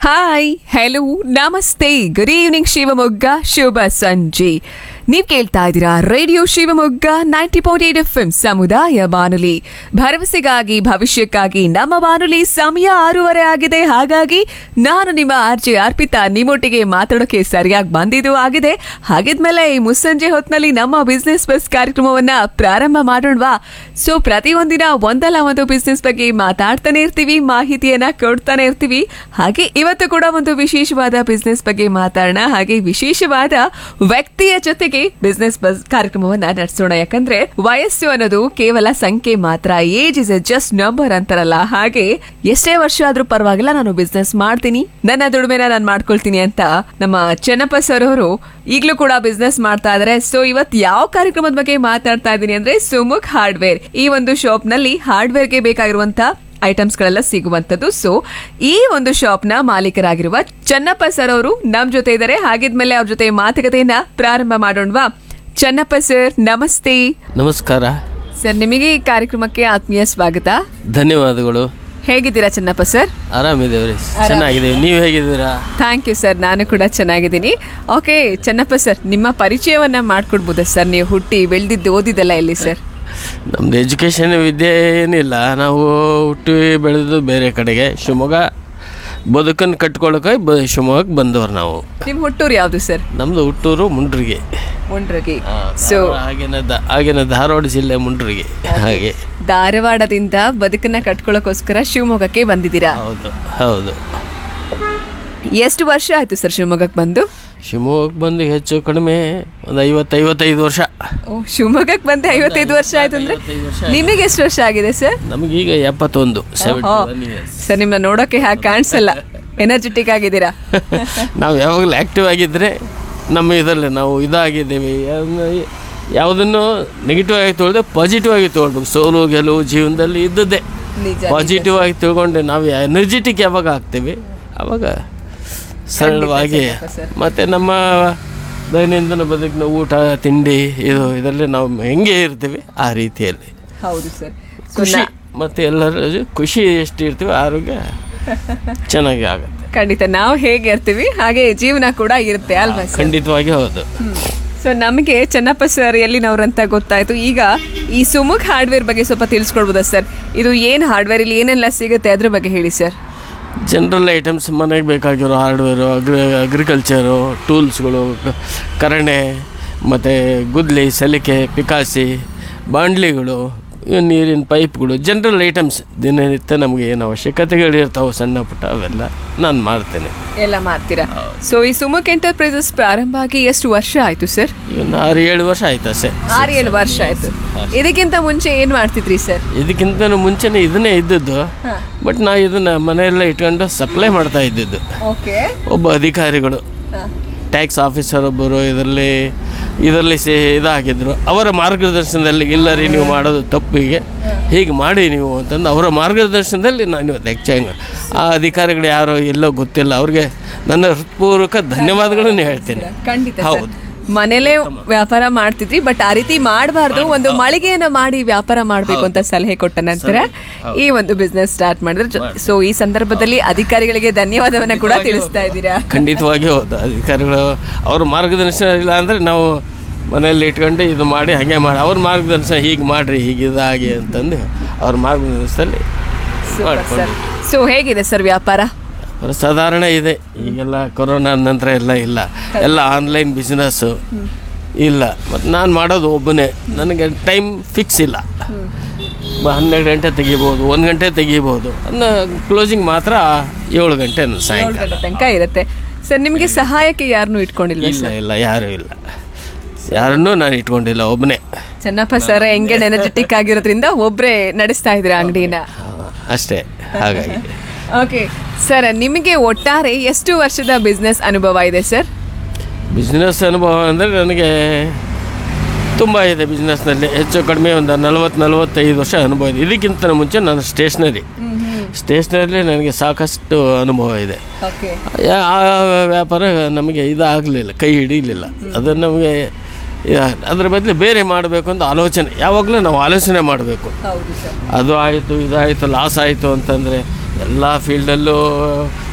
Hi hello ನಮಸ್ತೆ good evening Shivamogga ಶುಭ ಸಂಜೆ ನೀವ್ ಕೇಳ್ತಾ ಇದ್ದೀರಾ radio Shivamogga ninety point eight F M ಸಮುದಾಯ ಬಾನುಲಿ ಭರವಸೆಗಾಗಿ ಭವಿಷ್ಯಕ್ಕಾಗಿ ನಮ್ಮ ಬಾನುಲಿ ಸಮಯ ಆರೂವರೆ ಆಗಿದೆ ಹಾಗಾಗಿ ನಾನು ನಿಮ್ಮ ಆರ್ಜೆ ಅರ್ಪಿತಾ ನಿಮ್ಮೊಟ್ಟಿಗೆ ಮಾತಾಡೋಕೆ ಸರಿಯಾಗಿ ಬಂದಿದ್ದು ಆಗಿದೆ ಹಾಗಿದ್ಮೇಲೆ ಈ ಮುಸ್ಸಂಜೆ ಹೊತ್ನಲ್ಲಿ ನಮ್ಮ ಬಿಸ್ನೆಸ್ ಬಸ್ ಕಾರ್ಯಕ್ರಮವನ್ನ ಪ್ರಾರಂಭ ಮಾಡೋಣವಾ ಸೊ ಪ್ರತಿಯೊಂದಿನ ಒಂದಲ್ಲ ಒಂದು ಬಿಸ್ನೆಸ್ ಬಗ್ಗೆ ಮಾತಾಡ್ತಾನೆ ಇರ್ತೀವಿ ಮಾಹಿತಿಯನ್ನ ಕೊಡ್ತಾನೆ ಇರ್ತೀವಿ ಹಾಗೆ ಇವತ್ತು ಕೂಡ ಒಂದು ವಿಶೇಷವಾದ ಬಿಸ್ನೆಸ್ ಬಗ್ಗೆ ಮಾತಾಡೋಣ ಹಾಗೆ ವಿಶೇಷವಾದ ವ್ಯಕ್ತಿಯ ಜೊತೆಗೆ ಬಿಸ್ನೆಸ್ ಬಸ್ ಕಾರ್ಯಕ್ರಮವನ್ನ ನಡೆಸೋಣ ಯಾಕಂದ್ರೆ ವಯಸ್ಸು ಅನ್ನೋದು ಕೇವಲ ಸಂಖ್ಯೆ ಮಾತ್ರ age is a just number ಅಂತಾರಲ್ಲ ಹಾಗೆ ಎಷ್ಟೇ ವರ್ಷ ಆದ್ರೂ ಪರವಾಗಿಲ್ಲ ನಾನು ಬಿಸ್ನೆಸ್ ಮಾಡ್ತೀನಿ ನನ್ನ ದುಡಿಮೆನ ನಾನು ಮಾಡ್ಕೊಳ್ತೀನಿ ಅಂತ ನಮ್ಮ ಚೆನ್ನಪ್ಪ ಸರ್ ಅವರು ಈಗಲೂ ಕೂಡ ಬಿಸ್ನೆಸ್ ಮಾಡ್ತಾ ಇದಾರೆ ಸೊ ಇವತ್ತು ಯಾವ ಕಾರ್ಯಕ್ರಮದ ಬಗ್ಗೆ ಮಾತಾಡ್ತಾ ಇದ್ದೀನಿ ಅಂದ್ರೆ ಸುಮುಖ್ ಹಾರ್ಡ್ವೇರ್ ಈ ಒಂದು ಶಾಪ್ ನಲ್ಲಿ ಹಾರ್ಡ್ವೇರ್ಗೆ ಬೇಕಾಗಿರುವಂತ ಐಟಮ್ಸ್ ಗಳೆಲ್ಲ ಸಿಗುವಂತದ್ದು ಸೊ ಈ ಒಂದು ಶಾಪ್ ನ ಮಾಲೀಕರಾಗಿರುವ ಚನ್ನಪ್ಪ ಸರ್ ಅವರು ನಮ್ ಜೊತೆ ಇದ್ದಾರೆ ಹಾಗಿದ್ಮೇಲೆ ಅವ್ರ ಜೊತೆ ಮಾತುಕತೆಯನ್ನ ಪ್ರಾರಂಭ ಮಾಡೋಣವಾ ಚನ್ನಪ್ಪ ಸರ್ ನಮಸ್ತೆ ನಮಸ್ಕಾರ ಸರ್ ನಿಮಗೆ ಈ ಕಾರ್ಯಕ್ರಮಕ್ಕೆ ಆತ್ಮೀಯ ಸ್ವಾಗತ ಧನ್ಯವಾದಗಳು ಹೇಗಿದ್ದೀರಾ ಚನ್ನಪ್ಪ ಸರ್ ಆರಾಮಿದ್ದೇವ್ರಿ ಚೆನ್ನಾಗಿದ್ದೇವೆ ನೀವು ಹೇಗಿದ್ದೀರಾ ಥ್ಯಾಂಕ್ ಯು ಸರ್ ನಾನು ಕೂಡ ಚೆನ್ನಾಗಿದ್ದೀನಿ ಓಕೆ ಚನ್ನಪ್ಪ ಸರ್ ನಿಮ್ಮ ಪರಿಚಯವನ್ನ ಮಾಡ್ಕೊಡ್ಬೋದಾ ಸರ್ ನೀವು ಹುಟ್ಟಿ ಬೆಳೆದಿದ್ದು ಓದಿದ್ದಲ್ಲ ಎಲ್ಲಿ ಸರ್ ನಮ್ದು ಎಜುಕೇಷನ್ ವಿದ್ಯೆ ಏನಿಲ್ಲ ನಾವು ಹುಟ್ಟಿ ಬೆಳೆದು ಬೇರೆ ಕಡೆಗೆ ಶಿವಮೊಗ್ಗ ಬದುಕನ್ನು ಕಟ್ಕೊಳ್ಳೋಕೆ ಬ ಶಿವಮೊಗ್ಗಕ್ಕೆ ಬಂದವರು ನಾವು ನಿಮ್ಮ ಹುಟ್ಟೂರು ಯಾವುದು ಸರ್ ನಮ್ಮದು ಹುಟ್ಟೂರು ಮುಂಡ್ರಿಗೆ ಮುಂಡ್ರಗಿ ಸೊ ಆಗಿನ ದ ಆಗಿನ ಧಾರವಾಡ ಜಿಲ್ಲೆ ಮುಂಡ್ರಿಗೆ ಹಾಗೆ ಧಾರವಾಡದಿಂದ ಬದುಕನ್ನ ಕಟ್ಕೊಳ್ಳೋಕೋಸ್ಕರ ಶಿವಮೊಗ್ಗಕ್ಕೆ ಬಂದಿದ್ದೀರಾ ಹೌದು ಹೌದು ಎಷ್ಟು ವರ್ಷ ಆಯ್ತು ಸರ್ ಶಿವಮೊಗ್ಗಕ್ಕೆ ಬಂದು ಶಿವಮೊಗ್ಗಕ್ಕೆ ಬಂದು ಹೆಚ್ಚು ಕಡಿಮೆ ಒಂದು ಐವತ್ತು ಐವತ್ತೈದು ವರ್ಷ ಓ ಶಿವಮೊಗ್ಗಕ್ಕೆ ಬಂದೆ ಐವತ್ತೈದು ವರ್ಷ ಆಯ್ತು ಅಂದ್ರೆ ನಿಮಗೆ ಎಷ್ಟು ವರ್ಷ ಆಗಿದೆ ಸರ್ ನಮಗೀಗ ಎಪ್ಪತ್ತೊಂದು ಸೆವೆಂಟಿ ಒನ್ ಇಯರ್ಸ್ ಸರ್ ನಿಮ್ಮನ್ನ ನೋಡೋಕೆ ಹಾಗೆ ಕಾಣಿಸಲ್ಲ ಎನರ್ಜೆಟಿಕ್ ಆಗಿದ್ದೀರಾ ನಾವು ಯಾವಾಗಲೂ ಆ್ಯಕ್ಟಿವ್ ಆಗಿದ್ದರೆ ನಮ್ಮ ಇದರಲ್ಲಿ ನಾವು ಇದಾಗಿದ್ದೇವೆ ಯಾವ್ದನ್ನ- ಯಾವುದನ್ನು ನೆಗೆಟಿವ್ ಆಗಿ ತೊಗೊಳ್ದೆ ಪಾಸಿಟಿವ್ ಆಗಿ ತೊಗೊಳ್ಬೇಕು ಸೋಲು ಗೆಲುವು ಜೀವನದಲ್ಲಿ ಇದ್ದದ್ದೇ ನಿಜ ಪಾಸಿಟಿವ್ ಆಗಿ ತಿಳ್ಕೊಂಡೆ ನಾವು ಎನರ್ಜೆಟಿಕ್ ಯಾವಾಗ ಆಗ್ತೇವೆ ಆವಾಗ ಸರಳವಾಗಿ ಮತ್ತು ನಮ್ಮ ದೈನಂದಿನ ಬದುಕಿನ ಊಟ ತಿಂಡಿ ಇದು ಇದರಲ್ಲಿ ನಾವು ಹೆಂಗೆ ಇರ್ತೀವಿ ಆ ರೀತಿಯಲ್ಲಿ ಹೌದು ಸರ್ ಖುಷಿ ಮತ್ತು ಎಲ್ಲರ ಜೊ- ಖುಷಿ ಎಷ್ಟು ಇರ್ತೀವಿ ಆರೋಗ್ಯ ಚೆನ್ನಾಗಿ ಆಗುತ್ತೆ ಖಂಡಿತ ನಾವು ಹೇಗೆ ಇರ್ತೀವಿ ಹಾಗೆ ಜೀವನ ಕೂಡ ಇರುತ್ತೆ ಅಲ್ವಾ ಸರ್ ಖಂಡಿತವಾಗಿ ಹೌದು ಸೊ ನಮಗೆ ಚೆನ್ನಪ್ಪ ಸರ್ ಎಲ್ಲಿನವ್ರಂತ ಗೊತ್ತಾಯ್ತು ಈಗ ಈ ಸುಮುಖ್ ಹಾರ್ಡ್ವೇರ್ ಬಗ್ಗೆ ಸ್ವಲ್ಪ ತಿಳಿಸ್ಕೊಡ್ಬೋದಾ ಸರ್ ಇದು ಏನು ಹಾರ್ಡ್ವೇರ್ ಇಲ್ಲಿ ಏನೆಲ್ಲ ಸಿಗುತ್ತೆ ಅದ್ರ ಬಗ್ಗೆ ಹೇಳಿ ಸರ್ ಜನರಲ್ ಐಟಮ್ಸ್ ಮನೆಗೆ ಬೇಕಾಗಿರೋ ಹಾರ್ಡ್ವೇರು ಅಗ್ರಿ ಅಗ್ರಿಕಲ್ಚರು ಟೂಲ್ಸ್ಗಳು ಕ- ಕರಣೆ ಮತ್ತು ಗುದ್ಲಿ ಸಲಿಕೆ ಪಿಕಾಸಿ ಬಾಂಡ್ಲಿಗಳು ಇವು ನೀರಿನ ಪೈಪ್ಗಳು ಜನರಲ್ ಐಟಮ್ಸ್ ದಿನನಿತ್ಯ ನಮಗೆ ಏನು ಅವಶ್ಯಕತೆಗಳಿರ್ತಾವೆ ಸಣ್ಣ ಪುಟ್ಟ ಅವೆಲ್ಲ ನಾನು ಮಾಡ್ತೇನೆ ಎಲ್ಲ ಮಾಡ್ತೀರಾ ಸೊ ಈ ಸುಮುಖ್ ಎಂಟರ್ಪ್ರೈಸಸ್ ಪ್ರಾರಂಭ ಆಗಿ ಎಷ್ಟು ವರ್ಷ ಆಯ್ತು ಸರ್ ಒಂದು ಆರು ಏಳು ವರ್ಷ ಆಯ್ತು ಅಷ್ಟೇ ಆರು ಏಳು ವರ್ಷ ಆಯ್ತು ಇದಕ್ಕಿಂತ ಮುಂಚೆ ಏನ್ ಮಾಡ್ತಿದ್ರಿ ಸರ್ ಇದಕ್ಕಿಂತ ಮುಂಚೆನೇ ಇದನ್ನೇ ಇದ್ದದ್ದು ಬಟ್ ನಾ ಇದನ್ನು ಮನೆಯೆಲ್ಲ ಇಟ್ಕೊಂಡು ಸಪ್ಲೈ ಮಾಡ್ತಾ ಇದ್ದಿದ್ದು ಓಕೆ ಒಬ್ಬ ಅಧಿಕಾರಿಗಳು ಟ್ಯಾಕ್ಸ್ ಆಫೀಸರ್ ಒಬ್ಬರು ಇದರಲ್ಲಿ ಇದರಲ್ಲಿ ಸೇ ಇದಾಗಿದ್ದರು ಅವರ ಮಾರ್ಗದರ್ಶನದಲ್ಲಿ ಇಲ್ಲ ರೀ ನೀವು ಮಾಡೋದು ತಪ್ಪಿಗೆ ಹೀಗೆ ಮಾಡಿ ನೀವು ಅಂತಂದು ಅವರ ಮಾರ್ಗದರ್ಶನದಲ್ಲಿ ನಾನು ಇವತ್ತು ಹೆಚ್ಚಾಗಿ ಆ ಅಧಿಕಾರಿಗಳು ಯಾರೋ ಎಲ್ಲೋ ಗೊತ್ತಿಲ್ಲ ಅವ್ರಿಗೆ ನನ್ನ ಹೃತ್ಪೂರ್ವಕ ಧನ್ಯವಾದಗಳನ್ನು ಹೇಳ್ತೇನೆ ಖಂಡಿತ ಸರ್ ಹೌದು. ಮನೇಲೆ ವ್ಯಾಪಾರ ಮಾಡ್ತಿದ್ರಿ ಬಟ್ ಆ ರೀತಿ ಮಾಡಬಾರ್ದು ಒಂದು ಮಳಿಗೆಯನ್ನ ಮಾಡಿ ವ್ಯಾಪಾರ ಮಾಡಬೇಕು ಅಂತ ಸಲಹೆ ಕೊಟ್ಟ ನಂತರ ಈ ಒಂದು ಬಿಸ್ನೆಸ್ ಸ್ಟಾರ್ಟ್ ಮಾಡಿದ್ರೆ ಸೊ ಈ ಸಂದರ್ಭದಲ್ಲಿ ಅಧಿಕಾರಿಗಳಿಗೆ ಧನ್ಯವಾದವನ್ನ ಕೂಡ ತಿಳಿಸ್ತಾ ಇದ್ದೀರಾ ಖಂಡಿತವಾಗಿ ಹೌದು ಅಧಿಕಾರಿಗಳು ಅವ್ರ ಮಾರ್ಗದರ್ಶನ ಇಲ್ಲ ಅಂದರೆ ನಾವು ಮನೆಯಲ್ಲಿ ಇಟ್ಕೊಂಡು ಇದು ಮಾಡಿ ಹಾಗೆ ಮಾಡಿ ಅವ್ರ ಮಾರ್ಗದರ್ಶನ ಹೀಗೆ ಮಾಡಿರಿ ಹೀಗೆ ಇದಾಗಿ ಅಂತಂದು ಅವ್ರ ಮಾರ್ಗದರ್ಶನದಲ್ಲಿ ಮಾಡ್ಕೊಂಡು ಸೊ ಹೇಗಿದೆ ಸರ್ ವ್ಯಾಪಾರ ಅವ್ರ ಸಾಧಾರಣ ಇದೆ ಈಗೆಲ್ಲ ಕೊರೋನಾ ನಂತರ ಎಲ್ಲ ಇಲ್ಲ ಎಲ್ಲ ಆನ್ಲೈನ್ ಬಿಸ್ನೆಸ್ಸು ಇಲ್ಲ ಮತ್ತು ನಾನು ಮಾಡೋದು ಒಬ್ಬನೇ ನನಗೆ ಟೈಮ್ ಫಿಕ್ಸ್ ಇಲ್ಲ ಬ- ಹನ್ನೆರಡು ಗಂಟೆ ತೆಗಿಬೋದು ಒಂದು ಗಂಟೆ ತೆಗಿಬೋದು ಅನ್ನೋ ಕ್ಲೋಸಿಂಗ್ ಮಾತ್ರ ಏಳು ಗಂಟೆ ನನ್ನ ಸಾಯಂಕಾಲ ತನಕ ಇರುತ್ತೆ ಸರ್ ನಿಮ್ಗೆ ಸಹಾಯಕ್ಕೆ ಯಾರನ್ನೂ ಇಟ್ಕೊಂಡಿಲ್ಲ ಇಲ್ಲ ಇಲ್ಲ ಯಾರೂ ಇಲ್ಲ ಯಾರನ್ನೂ ನಾನು ಇಟ್ಕೊಂಡಿಲ್ಲ ಒಬ್ಬನೇ ಚೆನ್ನಪ್ಪ ಸರ್ ಹೆಂಗೆ ಎನರ್ಜೆಟಿಕ್ ಆಗಿರೋದ್ರಿಂದ ಒಬ್ರೇ ನಡೆಸ್ತಾ ಇದ್ರ ಅಂಗಡಿನ ಅಷ್ಟೇ ಹಾಗಾಗಿ ಓಕೆ ಸರ್ ನಿಮಗೆ ಒಟ್ಟಾರೆ ಎಷ್ಟು ವರ್ಷದ ಬಿಸ್ನೆಸ್ ಅನುಭವ ಇದೆ ಸರ್ ಬಿಸ್ನೆಸ್ ಅನುಭವ ಅಂದರೆ ನನಗೆ ತುಂಬ ಇದೆ ಬಿಸ್ನೆಸ್ನಲ್ಲಿ ಹೆಚ್ಚು ಕಡಿಮೆ ಒಂದು ನಲವತ್ತು ನಲವತ್ತೈದು ವರ್ಷ ಅನುಭವ ಇದೆ ಇದಕ್ಕಿಂತ ಮುಂಚೆ ನಾನು ಸ್ಟೇಷ್ನರಿ ಸ್ಟೇಷ್ನರಿ ನನಗೆ ಸಾಕಷ್ಟು ಅನುಭವ ಇದೆ ಓಕೆ ಯಾ- ಆ ವ್ಯಾಪಾರ ನಮಗೆ ಇದಾಗಲಿಲ್ಲ ಕೈ ಹಿಡಿಯಲಿಲ್ಲ ಅದು ನಮಗೆ ಯಾ- ಅದ್ರ ಬದಲು ಬೇರೆ ಮಾಡಬೇಕು ಅಂತ ಆಲೋಚನೆ ಯಾವಾಗಲೂ ನಾವು ಆಲೋಚನೆ ಮಾಡಬೇಕು ಹೌದು ಸರ್ ಅದು ಆಯಿತು ಇದಾಯಿತು ಲಾಸ್ ಆಯಿತು ಅಂತಂದರೆ ಎಲ್ಲ ಫೀಲ್ಡಲ್ಲೂ